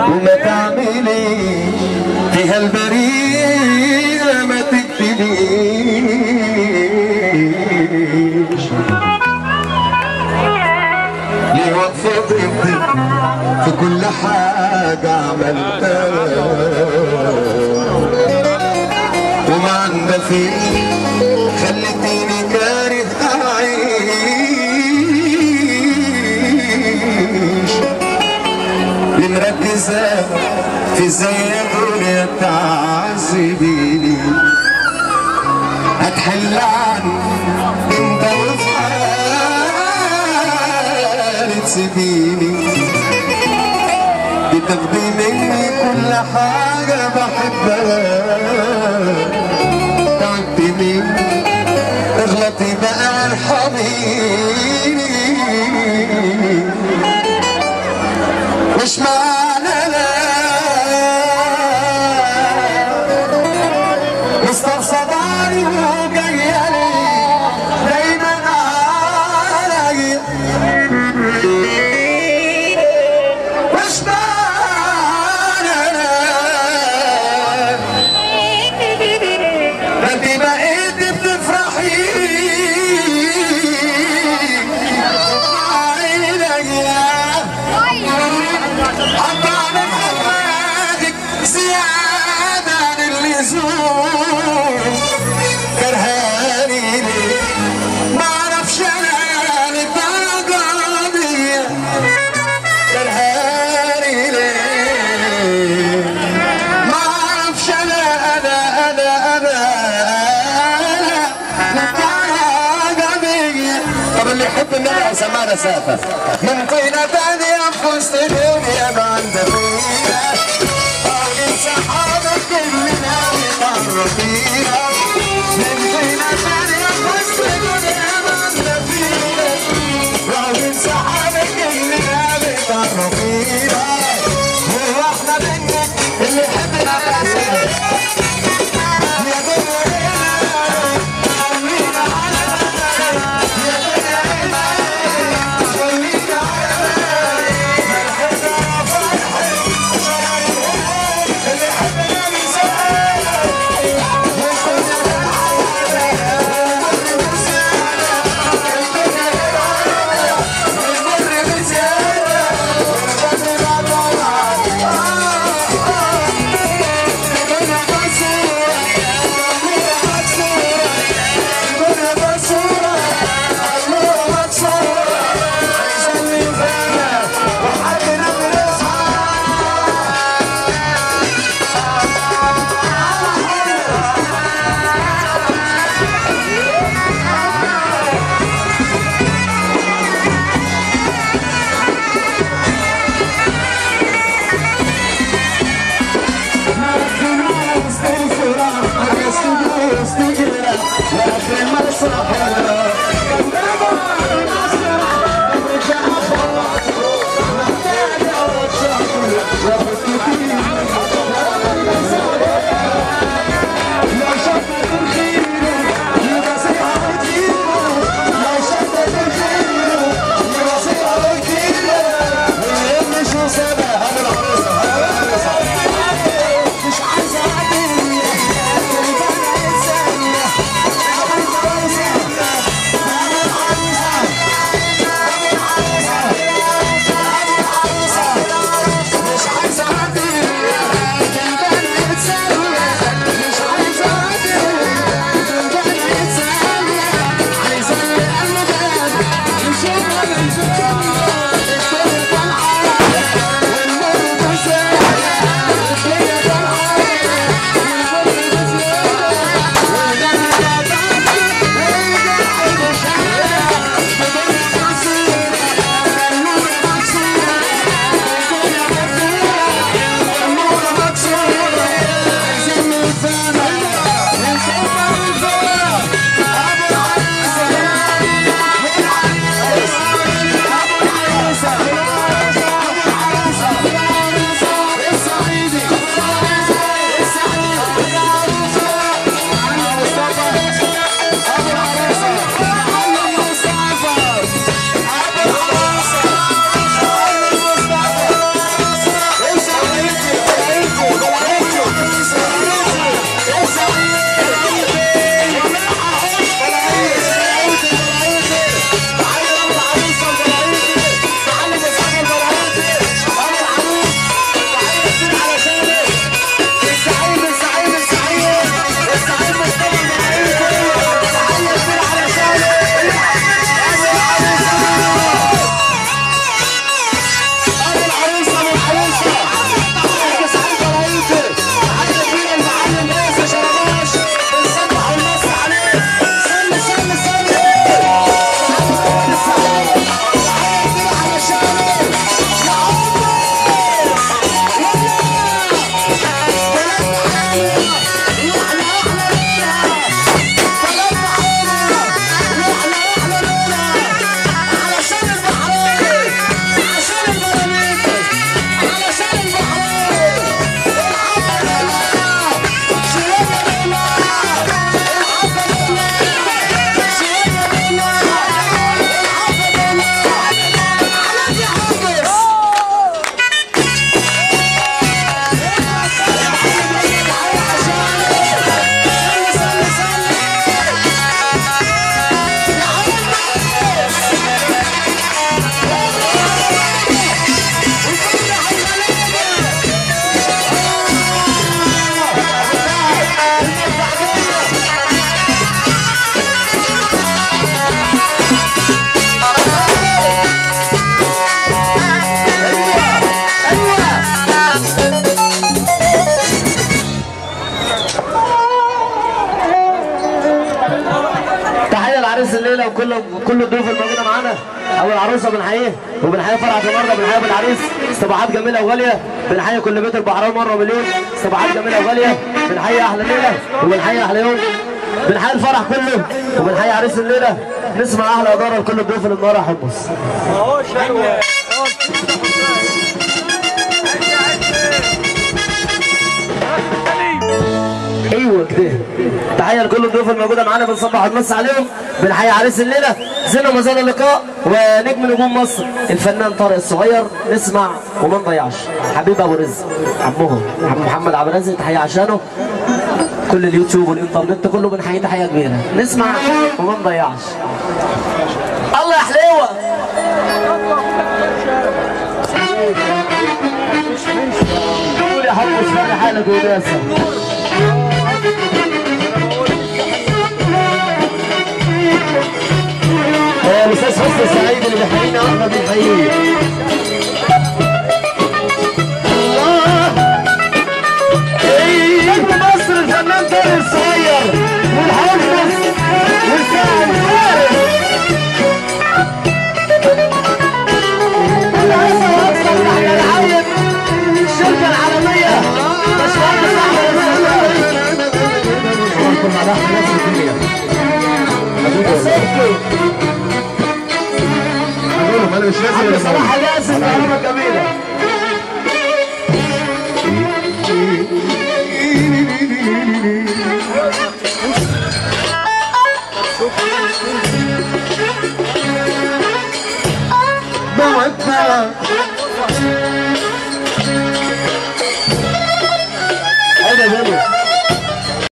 وما تعملي في هالبريئة ما تكذبيش ليه واقفة ضدي في كل حاجة عملتها وما عندها فيه خلتيني كاره أعيش اللي مركزة في زي الدنيا تعذبيني هتحل عني انت وفي حالي تسيبيني بتاخدي مني كل حاجة بحبها تعبتي مني اغلطي بقى ارحميني مش معنى لا مستقصداني وجاية لي دايما عليا مش معنى لا ده انت بقيتي بتفرحي عينيا حطاني في دماغك زيادة عن اللزوم كرهاني ليه معرفش انا للدرجة دي كرهاني ليه معرفش انا انا انا انا للدرجة دي طب اللي يحب النبي سمعنا سافة من طينة تانية في وسط الدنيا ما عندها فيها طاقة سحابة كلنا بنمر فيها من طينة تانية في وسط الدنيا ما عندها فيها طاقة سحابة كلنا بنمر فيها هو احنا منك اللي يحبنا بس يا دنيا خلينا على يا دنيا خلينا اللي يحبنا الليله وكل كل الضيوف الموجوده معانا او العروسه بنحييه وبنحيي فرحه النهارده بنحيي ابو العريس صباحات جميله وغاليه بنحيي كل بيت البحرين مره مليون صباحات جميله وغاليه بنحيي احلى ليله وبنحيي احلى يوم بنحيي الفرح كله وبنحيي عريس الليله نسمع احلى اداره لكل الضيوف اللي النهارده حمص ايوه كده تحيه لكل الضيوف الموجوده معانا بنصبح ونمس عليهم بنحيي عريس الليله زينه ما زال اللقاء ونجم نجوم مصر الفنان طارق الصغير نسمع وما نضيعش حبيب ابو رزق عمهم عم محمد عبد الرازق تحيه عشانه كل اليوتيوب والانترنت كله بنحييه تحيه كبيره نسمع وما نضيعش الله يا حليوه قول يا حمص فرح حالك وناسك يا الاستاذ حسن السعيد اللي بيحيينا احنا بنحييه الله ايه نجم مصر الفنان طارق الصغير والحمص والساعد الفارس العزة واكثر تحت العين الشركة العالمية باشمهندس احمد السلام كل معناها ناس الدنيا اقول انا مش عبد لازم صلاح ياسر كهرباء جميلة بودع